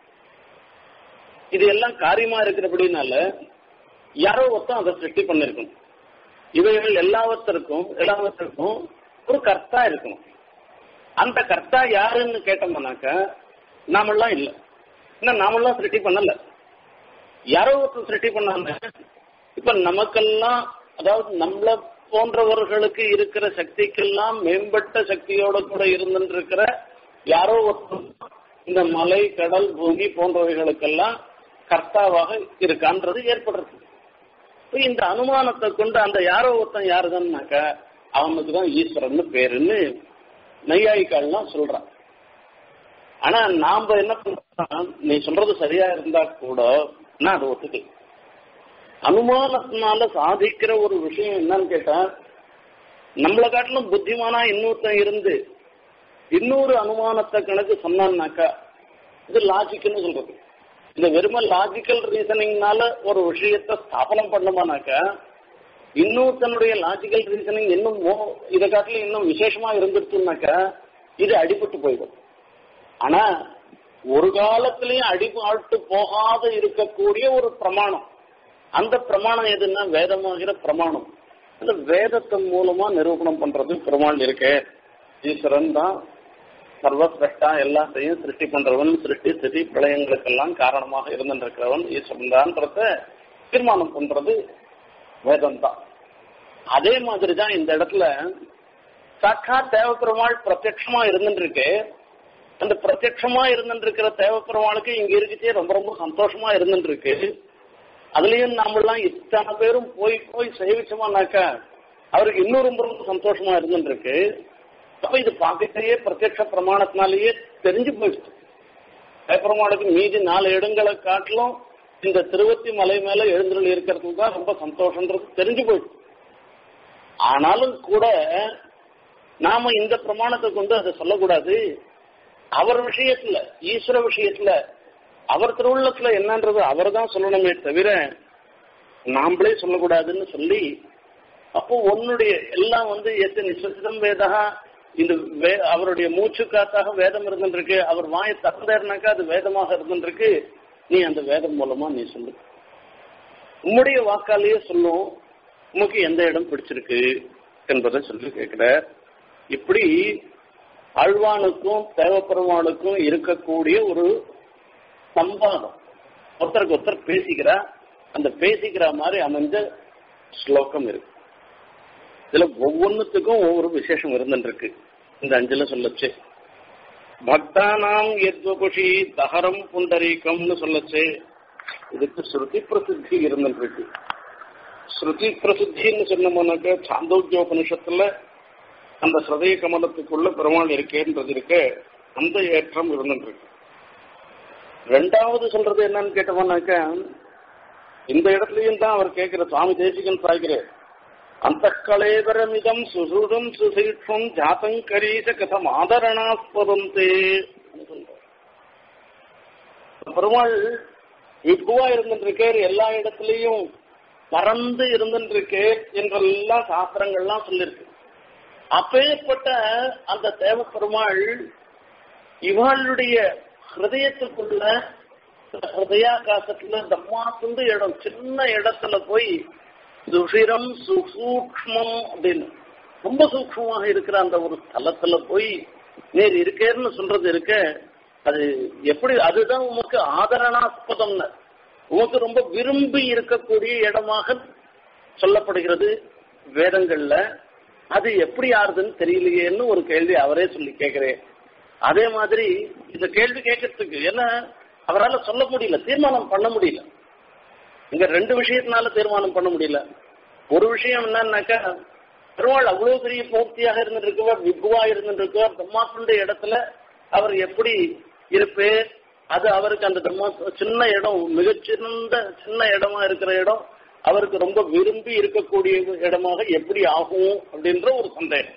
[SPEAKER 1] இது எல்லாம் காரியமா இருக்கிறபடினால யாரோ ஒருத்தன் அதை சிருஷ்டி பண்ணிருக்கணும் இவைகள் எல்லாவற்றிற்கும் எல்லாவற்றிற்கும் ஒரு கர்த்தா இருக்கணும் அந்த கர்த்தா யாருன்னு கேட்டோம்னாக்க நாமெல்லாம் இல்லை இன்னும் நாமெல்லாம் சிருஷ்டி பண்ணல யாரோ ஒருத்தர் சிருஷ்டி பண்ணாங்க இப்ப நமக்கெல்லாம் அதாவது நம்மள போன்றவர்களுக்கு இருக்கிற சக்திக்கெல்லாம் மேம்பட்ட சக்தியோட கூட இருந்துருக்கிற யாரோ ஒருத்தர் இந்த மலை கடல் பூமி போன்றவைகளுக்கெல்லாம் கர்த்தாவாக இருக்கான்றது ஏற்படுறது இந்த அனுமானத்தை கொண்டு அந்த யாரோ ஒருத்தன் யாருதான்னாக்க அவனுக்கு தான் ஈஸ்வரன் பேருன்னு நையாயிக்கால்லாம் சொல்றான் ஆனா நாம என்ன பண்றோம் நீ சொல்றது சரியா இருந்தா கூட நான் அதை ஒத்துக்கல அனுமானத்தினால சாதிக்கிற ஒரு விஷயம் என்னன்னு கேட்டா நம்மளை காட்டிலும் புத்திமானா இன்னொருத்தன் இருந்து இன்னொரு அனுமானத்தை கணக்கு சொன்னான்னாக்கா இது லாஜிக்னு சொல்றது இந்த வெறும லாஜிக்கல் ரீசனிங்னால ஒரு விஷயத்தை ஸ்தாபனம் பண்ணோமானாக்கா இன்னொருத்தனுடைய லாஜிக்கல் ரீசனிங் இன்னும் இதை காட்டிலும் இன்னும் விசேஷமா இருந்துருச்சுனாக்கா இது அடிபட்டு போயிடும் ஆனா ஒரு காலத்திலையும் அடிபாட்டு போகாத இருக்கக்கூடிய ஒரு பிரமாணம் அந்த பிரமாணம் எதுன்னா வேதமாகிற பிரமாணம் அந்த வேதத்தின் மூலமா நிரூபணம் பண்றது பெருமாள் இருக்கே ஈஸ்வரன் தான் சர்வசிரஷ்டா எல்லாத்தையும் சிருஷ்டி பண்றவன் சிருஷ்டி ஸ்திதி பிரளயங்களுக்கெல்லாம் காரணமாக இருந்திருக்கிறவன் ஈஸ்வரன் தான்றத தீர்மானம் பண்றது வேதம் தான் அதே மாதிரி தான் இந்த இடத்துல சாக்கா தேவப்பெருமாள் பிரத்யட்சமா இருந்துட்டு இருக்கு அந்த பிரத்யட்சமா இருந்துட்டு இருக்கிற தேவப்பெருமாளுக்கு இங்க இருக்குச்சே ரொம்ப ரொம்ப சந்தோஷமா இருந்துட்டு இருக்கு அதுலயும் நாமெல்லாம் இத்தனை பேரும் போய் போய் சேவிச்சோமானாக்கா அவருக்கு இன்னும் ரொம்ப ரொம்ப சந்தோஷமா இருந்துட்டு இருக்கு அப்ப இது பார்க்கத்தையே பிரத்யட்ச பிரமாணத்தினாலேயே தெரிஞ்சு போயிடுச்சு தேவப்பெருமாளுக்கு மீதி நாலு இடங்களை காட்டிலும் இந்த திருவத்தி மலை மேல எழுந்துள்ள இருக்கிறது தான் ரொம்ப சந்தோஷன்றது தெரிஞ்சு போயிடுச்சு ஆனாலும் கூட நாம இந்த பிரமாணத்தை கொண்டு அதை சொல்லக்கூடாது அவர் விஷயத்துல ஈஸ்வர விஷயத்துல அவர் திருவுள்ளத்துல என்னன்றது அவர் தான் சொல்லணுமே தவிர நாமளே சொல்லக்கூடாதுன்னு சொல்லி அப்போ உன்னுடைய எல்லாம் வந்து எத்தனை நிசசிதம் வேதா இந்த வே- அவருடைய மூச்சு காத்தாக வேதம் இருந்துருக்கு அவர் வாயை திறந்தாருனாக்கா அது வேதமாக இருந்துருக்கு நீ அந்த வேதம் மூலமா நீ சொல்லு உம்முடைய வாக்காலேயே சொல்லும் உமக்கு எந்த இடம் பிடிச்சிருக்கு என்பதை சொல்லி கேட்கிற இப்படி ஆழ்வானுக்கும் தேவப்பெருமானுக்கும் இருக்கக்கூடிய ஒரு சம்பாதம் ஒருத்தருக்கு ஒருத்தர் பேசிக்கிறா அந்த பேசிக்கிற மாதிரி அமைஞ்ச ஸ்லோகம் இருக்கு இதுல ஒவ்வொன்றுத்துக்கும் ஒவ்வொரு விசேஷம் இருந்துருக்கு இந்த அஞ்சுல சொல்லச்சு பக்தானாம் எத்வபுஷி தஹரம் புண்டரீகம்னு சொல்லச்சு இதுக்கு ஸ்ருதி பிரசித்தி இருந்துருக்கு ஸ்ருதி பிரசித்தின்னு சொன்னோம்னாக்க சாந்தோக்கியோபனிஷத்துல அந்த ஹிருதய கமலத்துக்குள்ள பெருமாள் இருக்கேன்றது இருக்க அந்த ஏற்றம் இருந்துருக்கு ரெண்டாவது சொல்றது என்னன்னு கேட்டோம்னாக்க இந்த இடத்துலயும் தான் அவர் கேட்கிற சுவாமி தேசிகன் சாய்கிறார் அந்த கலேபரமிதம் சுசுடும் சுசீட்சம் ஜாத்தங்கரீச கதம் ஆதரணாஸ்பதந்தே பெருமாள் விபுவா இருந்துருக்கார் எல்லா இடத்துலயும் பறந்து இருந்துருக்கு என்றெல்லாம் சாஸ்திரங்கள்லாம் சொல்லிருக்கு அப்பேற்பட்ட அந்த தேவ பெருமாள் இவளுடைய ஹிருதயத்துக்குள்ள ஹிருதயாகாசத்துல தம்மாத்துண்டு இடம் சின்ன இடத்துல போய் சுஷிரம் சுசூக்மம் அப்படின்னு ரொம்ப சூக்மமாக இருக்கிற அந்த ஒரு ஸ்தலத்துல போய் நேர் இருக்கேன்னு சொல்றது இருக்க அது எப்படி அதுதான் உமக்கு ஆதரணாஸ்பதம்னு உமக்கு ரொம்ப விரும்பி இருக்கக்கூடிய இடமாக சொல்லப்படுகிறது வேதங்கள்ல அது எப்படி ஆறுதுன்னு தெரியலையேன்னு ஒரு கேள்வி அவரே சொல்லி கேட்கிறேன் அதே மாதிரி இந்த கேள்வி கேட்கறதுக்கு ஏன்னா அவரால் சொல்ல முடியல தீர்மானம் பண்ண முடியல இங்க ரெண்டு விஷயத்தினால தீர்மானம் பண்ண முடியல ஒரு விஷயம் என்னன்னாக்கா பெருமாள் அவ்வளவு பெரிய பூர்த்தியாக இருந்துருக்குவர் விபுவா இருந்துருக்குவர் பிரம்மாத்துடைய இடத்துல அவர் எப்படி இருப்பேர் அது அவருக்கு அந்த பிரம்மா சின்ன இடம் மிகச்சிறந்த சின்ன இடமா இருக்கிற இடம் அவருக்கு ரொம்ப விரும்பி இருக்கக்கூடிய இடமாக எப்படி ஆகும் அப்படின்ற ஒரு சந்தேகம்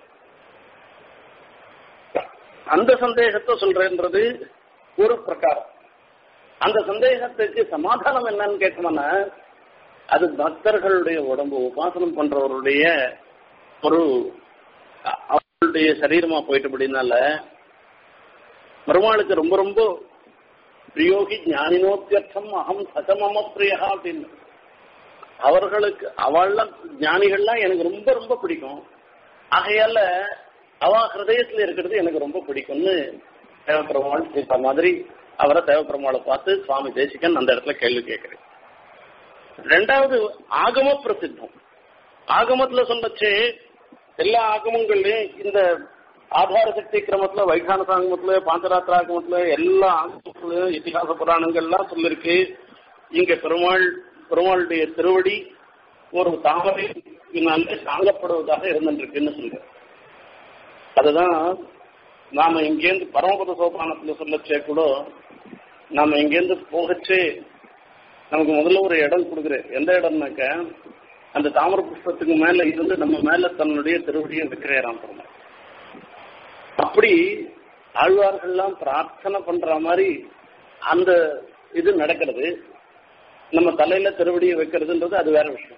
[SPEAKER 1] அந்த சந்தேகத்தை சொல்றேன்றது ஒரு பிரகாரம் அந்த சந்தேகத்துக்கு சமாதானம் என்னன்னு கேட்கணும்னா அது பக்தர்களுடைய உடம்பு உபாசனம் பண்றவருடைய ஒரு அ- அவருடைய சரீரமா போயிட்டபடினால பெருமாளுக்கு ரொம்ப ரொம்ப பிரியோகி ஞானினோத்தியர்த்தம் அகம் சகமம பிரியா அப்படின்னு அவர்களுக்கு அவள்லாம் ஞானிகள்லாம் எனக்கு ரொம்ப ரொம்ப பிடிக்கும் ஆகையால அவ ஹிருதயத்துல இருக்கிறது எனக்கு ரொம்ப பிடிக்கும்னு தேவப்பெருமாள் இந்த மாதிரி அவரை தேவப்பெருமாளை பார்த்து சுவாமி தேசிகன் அந்த இடத்துல கேள்வி கேட்கிறேன் ரெண்டாவது ஆகம பிரசித்தம் ஆகமத்துல சொல்லச்சு எல்லா ஆகமங்கள்லயும் இந்த ஆதார சக்தி கிரமத்துல வைகான சாங்கமத்துல பாஞ்சராத்திர ஆகமத்துல எல்லா ஆகமத்திலையும் இதிகாச புராணங்கள்லாம் சொல்லிருக்கு இங்க பெருமாள் பெருமாளுடைய திருவடி ஒரு தாமரை நல்ல தாங்கப்படுவதாக இருந்துருக்குன்னு சொல்றேன் அதுதான் நாம இங்கேருந்து பரமபத சோபானத்துல சொல்லச்சே கூட நாம இங்கேருந்து போகச்சே நமக்கு முதல்ல ஒரு இடம் கொடுக்குறேன் எந்த இடம்னாக்க அந்த தாமர புஷ்பத்துக்கு மேல இருந்து நம்ம மேல தன்னுடைய திருவடியை வைக்கிறேன் பெருமாள் அப்படி ஆழ்வார்கள்லாம் பிரார்த்தனை பண்ற மாதிரி அந்த இது நடக்கிறது நம்ம தலையில திருவடியை வைக்கிறதுன்றது அது வேற விஷயம்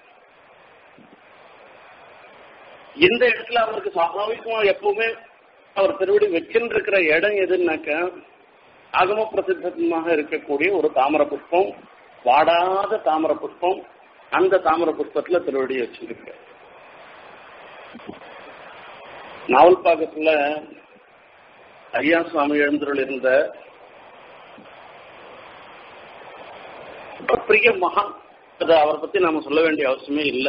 [SPEAKER 1] இந்த இடத்துல அவருக்கு சுவாபாவிகமா எப்பவுமே அவர் திருவடி வச்சுட்டு இருக்கிற இடம் எதுன்னாக்க அகம பிரசித்தமாக இருக்கக்கூடிய ஒரு தாமர புஷ்பம் வாடாத தாமர புஷ்பம் அந்த தாமர புஷ்பத்துல திருவடி வச்சிருக்கு நாவல் பாக்கத்துல ஐயா சுவாமி எழுந்தருள் இருந்த பிரிய மகான் அது அவரை பத்தி நாம சொல்ல வேண்டிய அவசியமே இல்லை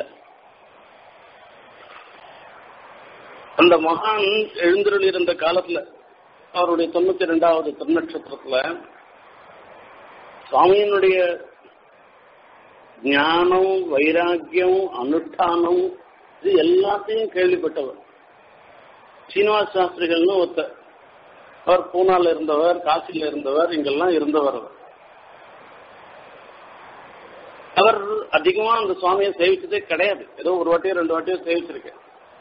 [SPEAKER 1] அந்த மகான் எழுந்தருள் இருந்த காலத்துல அவருடைய தொண்ணூத்தி ரெண்டாவது திருநட்சத்திரத்துல சுவாமியினுடைய ஞானம் வைராக்கியம் அனுஷ்டானம் இது எல்லாத்தையும் கேள்விப்பட்டவர் சீனிவாச சாஸ்திரிகள்னு ஒருத்தர் அவர் பூனால இருந்தவர் காசில இருந்தவர் இங்கெல்லாம் இருந்தவர் அவர் அவர் அதிகமா அந்த சுவாமியை சேவிச்சதே கிடையாது ஏதோ ஒரு வாட்டியோ ரெண்டு வாட்டியோ சேவிச்சிருக்கேன்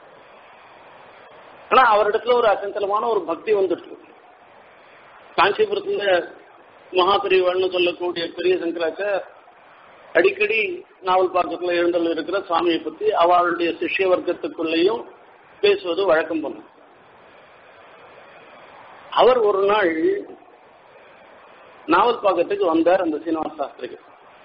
[SPEAKER 1] ஆனா அவரிடத்துல ஒரு அச்சந்தலமான ஒரு பக்தி வந்துட்டு காஞ்சிபுரத்துல மகாபெரிவாள்னு சொல்லக்கூடிய பெரிய சங்கராச்சார் அடிக்கடி நாவல் பாக்கத்துல எழுந்தல் இருக்கிற சுவாமியை பத்தி அவளுடைய சிஷ்ய வர்க்கத்துக்குள்ளேயும் பேசுவது வழக்கம் பண்ண அவர் ஒரு நாள் நாவல் பாக்கத்துக்கு வந்தார் அந்த சீனிவாச சாஸ்திரிக்கு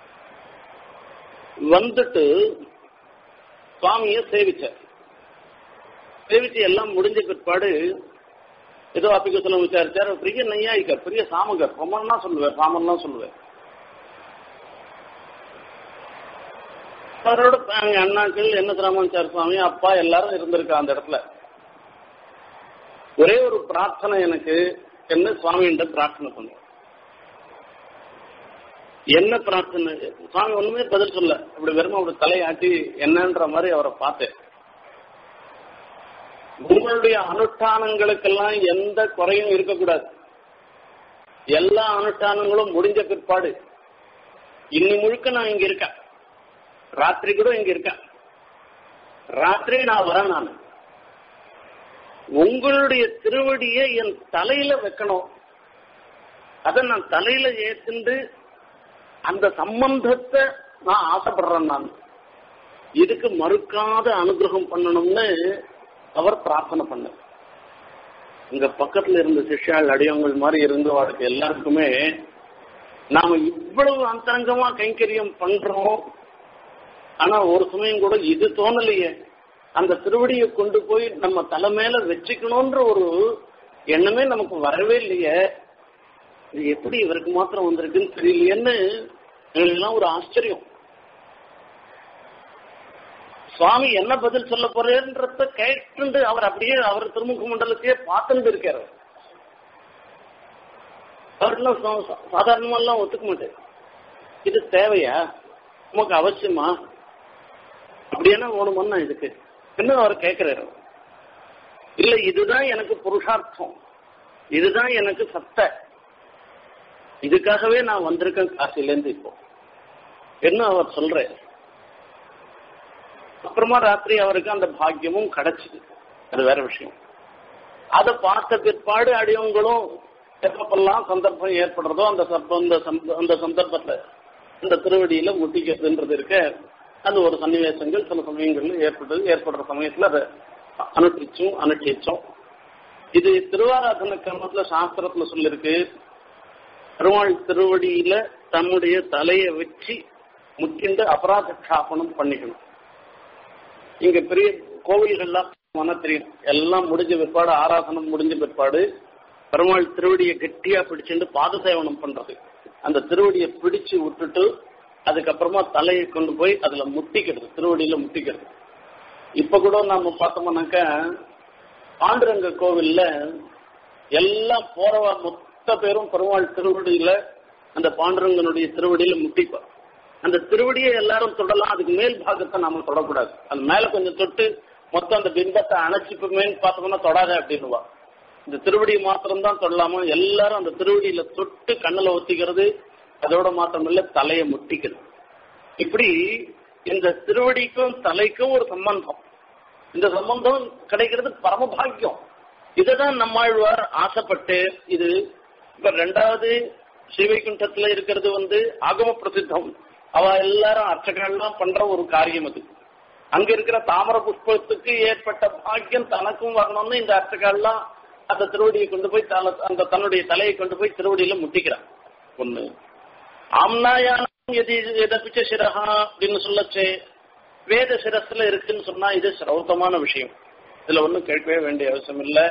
[SPEAKER 1] வந்துட்டு சுவாமியை சேவிச்சார் சேவிச்சு எல்லாம் முடிஞ்ச பிற்பாடு ஏதோ அப்பிகசலம் விசாரிச்சார் பெரிய நையாயிக்கர் பெரிய சாமகர் ரொம்பன்னா சொல்லுவேன் சாமன்லாம் சொல்லுவேன் அவரோட எங்க அண்ணாக்கள் என்ன ராமாச்சார சுவாமி அப்பா எல்லாரும் இருந்திருக்கா அந்த இடத்துல ஒரே ஒரு பிரார்த்தனை எனக்கு என்ன சுவாமிகிட்ட பிரார்த்தனை பண்ண என்ன பிரார்த்தனை சுவாமி ஒண்ணுமே பதில் சொல்ல அப்படி வெறும் அப்படி தலையாட்டி என்னன்ற மாதிரி அவரை பார்த்தேன் உங்களுடைய அனுஷ்டானங்களுக்கெல்லாம் எந்த குறையும் இருக்கக்கூடாது எல்லா அனுஷ்டானங்களும் முடிஞ்ச பிற்பாடு இன்னி முழுக்க நான் இங்க இருக்கேன் ராத்திரி கூட இங்க இருக்கேன் ராத்திரி நான் வரேன் நான் உங்களுடைய திருவடியை என் தலையில வைக்கணும் அத நான் தலையில ஏத்துண்டு அந்த சம்பந்தத்தை நான் ஆசைப்படுறேன் நான் இதுக்கு மறுக்காத அனுகிரகம் பண்ணணும்னு அவர் பிரார்த்தனை பண்ண இங்க பக்கத்துல இருந்த சிஷ்யாள் அடியவங்கள் மாதிரி இருந்தவாளுக்கு எல்லாருக்குமே நாம இவ்வளவு அந்தரங்கமா கைங்கரியம் பண்றோம் ஆனா ஒரு சமயம் கூட இது தோணலையே அந்த திருவடியை கொண்டு போய் நம்ம தலை மேல வச்சுக்கணும்ன்ற ஒரு எண்ணமே நமக்கு வரவே இல்லையே இது எப்படி இவருக்கு மாத்திரம் வந்திருக்குன்னு தெரியலையேன்னு எங்களுக்கெல்லாம் ஒரு ஆச்சரியம் சுவாமி என்ன பதில் சொல்ல போறேன்றத கேட்டு அவர் அப்படியே அவர் திருமுக மண்டலத்தையே பார்த்துட்டு இருக்காரு அவர்லாம் சாதாரணமா எல்லாம் ஒத்துக்க மாட்டேன் இது தேவையா உமக்கு அவசியமா அப்படின்னா ஓணுமன்னா இதுக்கு என்ன அவர் கேட்கிறாரு இல்ல இதுதான் எனக்கு புருஷார்த்தம் இதுதான் எனக்கு சத்த இதுக்காகவே நான் வந்திருக்கேன் காசிலேருந்து இப்போ என்ன அவர் சொல்றேன் அப்புறமா ராத்திரி அவருக்கு அந்த பாக்கியமும் கிடைச்சது அது வேற விஷயம் அதை பார்த்த பிற்பாடு அடியவங்களும் எப்பப்பெல்லாம் சந்தர்ப்பம் ஏற்படுறதோ அந்த அந்த அந்த சந்தர்ப்பத்தை அந்த திருவடியில முட்டிக்கிறதுன்றது இருக்க அது ஒரு சன்னிவேசங்கள் சில சமயங்கள்ல ஏற்படுறது ஏற்படுற சமயத்துல அதை அனுஷ்டிச்சும் அனுஷ்டிச்சோம் இது திருவாராதன கிரமத்துல சாஸ்திரத்துல சொல்லிருக்கு பெருமாள் திருவடியில தன்னுடைய தலையை வச்சு முக்கிண்டு அபராத க்ஷாபனம் பண்ணிக்கணும் இங்க பெரிய கோவில்கள்லாம் மன தெரியும் எல்லாம் முடிஞ்ச பிற்பாடு ஆராதனம் முடிஞ்ச பிற்பாடு பெருமாள் திருவடியை கெட்டியா பிடிச்சிட்டு பாத சேவனம் பண்றது அந்த திருவடியை பிடிச்சு விட்டுட்டு அதுக்கப்புறமா தலையை கொண்டு போய் அதுல முட்டிக்கிறது திருவடியில முட்டிக்கிறது இப்ப கூட நாம பார்த்தோம்னாக்க பாண்டுரங்க கோவில்ல எல்லாம் போறவா மொத்த பேரும் பெருமாள் திருவடியில அந்த பாண்டுரங்கனுடைய திருவடியில முட்டிப்பார் அந்த திருவடியை எல்லாரும் தொடலாம் அதுக்கு மேல் பாகத்தை நாம தொடக்கூடாது அது மேல கொஞ்சம் தொட்டு மொத்தம் அந்த பிம்பத்தை அணைச்சிப்போமேன்னு பார்த்தோம்னா தொடாத அப்படின்னுவா இந்த திருவடி மாத்திரம் தான் தொடலாம எல்லாரும் அந்த திருவடியில தொட்டு கண்ணுல ஒத்திக்கிறது அதோட மாத்திரம் இல்ல தலையை முட்டிக்கிறது இப்படி இந்த திருவடிக்கும் தலைக்கும் ஒரு சம்பந்தம் இந்த சம்பந்தம் கிடைக்கிறது பரமபாகியம் இதுதான் நம்மாழ்வார் ஆசைப்பட்டு இது இப்ப ரெண்டாவது ஸ்ரீவைகுண்டத்துல இருக்கிறது வந்து ஆகம பிரசித்தம் அவ எல்லாரும் அர்ச்சகர்கள்லாம் பண்ற ஒரு காரியம் அது அங்க இருக்கிற தாமர புஷ்பத்துக்கு ஏற்பட்ட பாக்கியம் தனக்கும் வரணும்னு இந்த அர்ச்சகர்கள்லாம் அந்த திருவடியை கொண்டு போய் தல அந்த தன்னுடைய தலையை கொண்டு போய் திருவடியில முட்டிக்கிறான் ஒண்ணு ஆம்னாயானம் எது எதப்பிச்ச சிரஹா அப்படின்னு சொல்லச்சே வேத சிரஸ்ல இருக்குன்னு சொன்னா இது சிரௌத்தமான விஷயம் இதுல ஒன்றும் கேட்கவே வேண்டிய அவசியம் இல்லை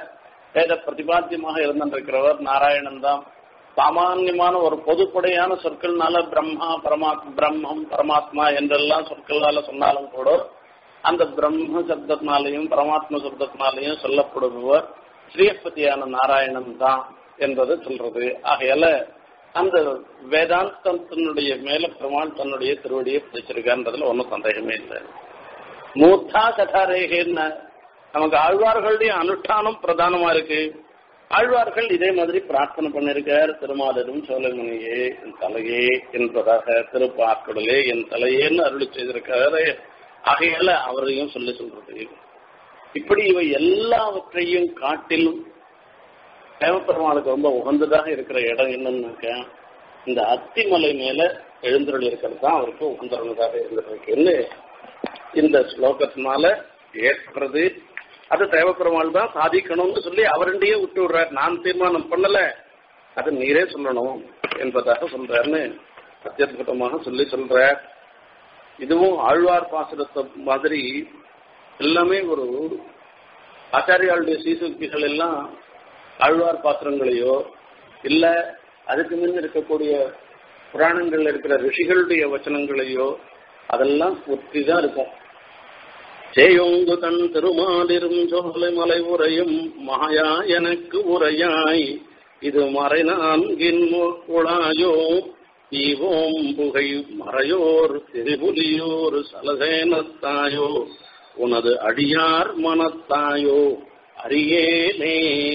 [SPEAKER 1] வேத பிரதிபாத்தியமாக இருந்திருக்கிறவர் நாராயணன் தான் சாமான்யமான ஒரு பொதுப்படையான சொற்கள்னால பிரம்மா பரமாத் பிரம்மம் பரமாத்மா என்றெல்லாம் சொற்களால சொன்னாலும் கூட அந்த பிரம்ம சப்தத்தினாலையும் பரமாத்ம சப்தத்தினாலையும் சொல்லப்படுபவர் ஸ்ரீயப்பதியான நாராயணன் தான் என்பது சொல்றது ஆகையால அந்த வேதாந்தத்தினுடைய மேல பெருமாள் தன்னுடைய திருவடியை பிடிச்சிருக்கான்றதுல ஒன்றும் சந்தேகமே இல்லை மூர்த்தா கதாரேகன்னு நமக்கு ஆழ்வார்களுடைய அனுஷ்டானம் பிரதானமா இருக்கு ஆழ்வார்கள் இதே மாதிரி பிரார்த்தனை பண்ணிருக்கார் திருமாலரும் சோழமுனியே என் தலையே என்பதாக திருப்பாக்கடலே என் தலையேன்னு அருளி செய்திருக்காரு ஆகையால அவரையும் சொல்லி சொல்றது இப்படி இவை எல்லாவற்றையும் காட்டிலும் தேவப்பெருமாளுக்கு ரொம்ப உகந்ததாக இருக்கிற இடம் என்னன்னாக்க இந்த அத்திமலை மேல எழுந்தருள் இருக்கிறது தான் அவருக்கு உகந்தருளதாக இருந்திருக்குன்னு இந்த ஸ்லோகத்தினால ஏற்றது அது தேவப்பெருமாள் தான் சாதிக்கணும்னு சொல்லி அவருடைய விட்டு விடுறார் நான் தீர்மானம் பண்ணல அது நீரே சொல்லணும் என்பதாக சொல்றாருன்னு அத்தியுதமாக சொல்லி சொல்ற இதுவும் ஆழ்வார் பாசுரத்தை மாதிரி எல்லாமே ஒரு ஆச்சாரியாளுடைய சீசுக்திகள் எல்லாம் ஆழ்வார் பாத்திரங்களையோ இல்ல அதுக்கு முன் இருக்கக்கூடிய புராணங்கள்ல இருக்கிற ரிஷிகளுடைய வச்சனங்களையோ அதெல்லாம் ஒத்தி தான் இருக்கும் சேயோங்கு தன் திருமாலிரும் சோலை மலை உரையும் மாயா எனக்கு உரையாய் இது மறை நான்கின் குழாயோ ஈவோம் புகை மறையோர் திரிபுலியோர் சலசேனத்தாயோ உனது அடியார் மனத்தாயோ அரியேனே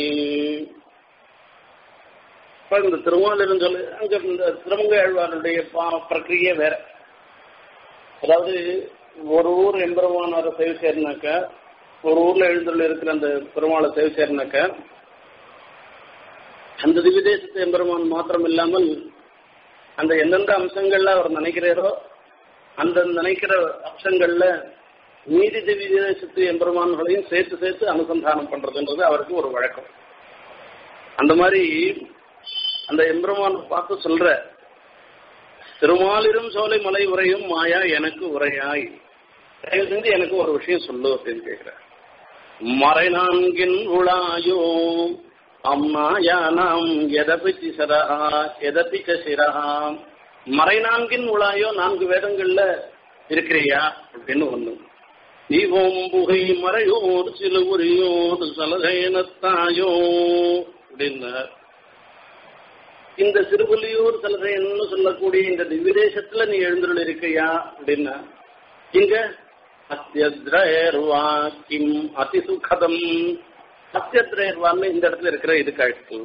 [SPEAKER 1] இப்ப இந்த திருமாலிரும் சொல்லு அங்க இந்த திருமங்கை ஆழ்வாருடைய பிரக்கிரியே வேற அதாவது ஒரு ஊர் எம்பெருமானார சேவை சேர்னாக்க ஒரு ஊர்ல எழுந்துள்ள இருக்கிற அந்த பெருமாளை சேவை சேர்னாக்க அந்த திவிதேசத்து எம்பெருமான் மாத்திரம் இல்லாமல் அந்த எந்தெந்த அம்சங்கள்ல அவர் நினைக்கிறாரோ அந்த நினைக்கிற அம்சங்கள்ல மீதி திவிதேசத்து எம்பெருமான்களையும் சேர்த்து சேர்த்து அனுசந்தானம் பண்றதுன்றது அவருக்கு ஒரு வழக்கம் அந்த மாதிரி அந்த எம்பெருமான் பார்த்து சொல்ற திருமாலிரும் சோலை மலை உரையும் மாயா எனக்கு உரையாய் தயவு செஞ்சு எனக்கு ஒரு விஷயம் சொல்லு அப்படின்னு கேட்கிற மறை நான்கின் உளாயோ அம்மாயா நாம் எதபி சிரஹா எதபி சிரஹா மறை நான்கின் உளாயோ நான்கு வேதங்கள்ல இருக்கிறியா அப்படின்னு ஒண்ணு நீவோம் புகை மறையோர் சில உரியோர் சலகைனத்தாயோ அப்படின்னார் இந்த சிறுபுலியூர் சலசைன்னு சொல்லக்கூடிய இந்த திவ்யதேசத்துல நீ எழுந்துள்ள இருக்கையா அப்படின்னா இங்க அத்தியத்ரேர்வா கிம் அதிசுகதம் அத்தியத்ரேர்வான்னு இந்த இடத்துல இருக்கிற இது கழுத்து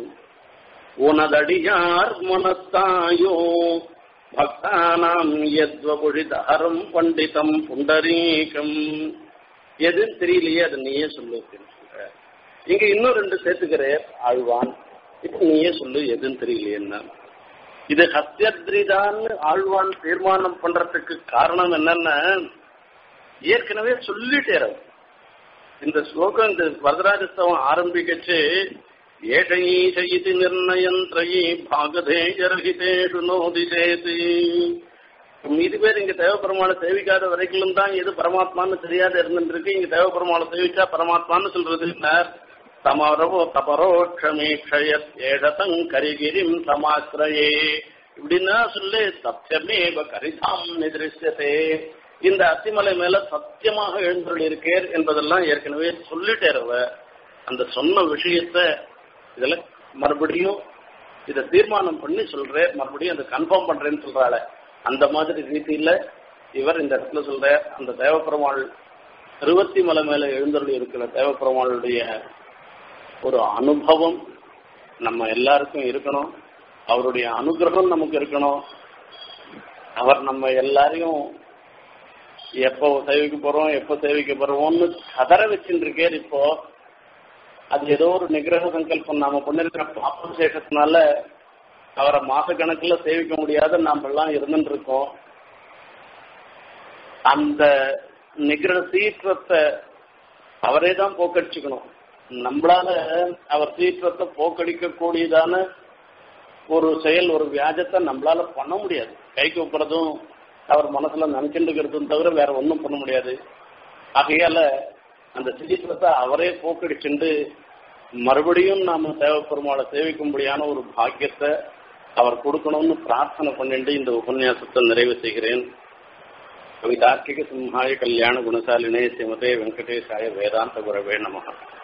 [SPEAKER 1] உனதடியார் மனத்தாயோ பக்தானாம் யத்வபுழிதஹரம் பண்டிதம் புண்டரீகம் எதுன்னு தெரியலையே அது நீயே சொல்லு இங்க இன்னும் ரெண்டு சேர்த்துக்கிறேன் ஆழ்வான் இப்ப நீயே சொல்லு எதுன்னு தெரியலையேன்னா இது ஹத்தியத்ரிதான்னு ஆழ்வான் தீர்மானம் பண்றதுக்கு காரணம் என்னன்னா ஏற்கனவே சொல்லிட்டேன் இந்த ஸ்லோகம் இந்த வரதராஜஸ்தவம் ஆரம்பிக்கச்சு ஏஷயீஷ இது நிர்ணயம் திரயி பாகதேயரகிதேஷு நோதிசேது மீதி பேர் இங்க தேவபெருமாளை சேவிக்காத வரைக்கும் தான் எது பரமாத்மான்னு தெரியாத இருந்துருக்கு இங்க தேவபெருமாளை சேவிச்சா பரமாத்மான்னு சொல்றது தமரவோ தபரோட்சமீக்ஷயத் ஏழதங் கரிகிரிம் சமாசிரயே இப்படின்னா சொல்லி சத்தியமேவ கரிதாம் நிதிருஷ்யத்தே இந்த அத்திமலை மேல சத்தியமாக எழுந்துள்ள இருக்கேர் என்பதெல்லாம் ஏற்கனவே சொல்லிட்டேரவ அந்த சொன்ன விஷயத்த இதுல மறுபடியும் இதை தீர்மானம் பண்ணி சொல்றேன் மறுபடியும் அதை கன்ஃபார்ம் பண்றேன்னு சொல்றாள அந்த மாதிரி ரீதியில இவர் இந்த இடத்துல சொல்ற அந்த தேவப்பெருமாள் திருவத்தி மலை மேல எழுந்தருளி இருக்கிற தேவப்பெருமாளுடைய ஒரு அனுபவம் நம்ம எல்லாருக்கும் இருக்கணும் அவருடைய அனுகிரகம் நமக்கு இருக்கணும் அவர் நம்ம எல்லாரையும் எப்போ சேவிக்க போறோம் எப்போ சேவிக்க போறோம்னு கதற வச்சுட்டு இருக்கேன் இப்போ அது ஏதோ ஒரு நிகிரக சங்கல்பம் நாம பண்ணிருக்கிற பாப்ப சேஷத்தினால அவரை மாச கணக்குல சேவிக்க முடியாத நாம எல்லாம் இருந்துட்டு இருக்கோம் அந்த நிகிரக சீற்றத்தை அவரே தான் போக்கடிச்சுக்கணும் நம்மளால அவர் சீற்றத்தை போக்கடிக்க கூடியதான ஒரு செயல் ஒரு வியாஜத்தை நம்மளால பண்ண முடியாது கை கூப்பிடுறதும் அவர் மனசுல நினைச்சுட்டு இருக்கிறதும் தவிர வேற ஒன்றும் பண்ண முடியாது ஆகையால அந்த சீற்றத்தை அவரே போக்கடிச்சுண்டு மறுபடியும் நாம தேவப்பெருமாளை சேவிக்கும்படியான ஒரு பாக்கியத்தை அவர் கொடுக்கணும்னு பிரார்த்தனை பண்ணிட்டு இந்த உபன்யாசத்தை நிறைவு செய்கிறேன் கவிதார்க்கிக சிம்ஹாய கல்யாண குணசாலினே சிமதே வெங்கடேசாய வேதாந்த குரவே நமக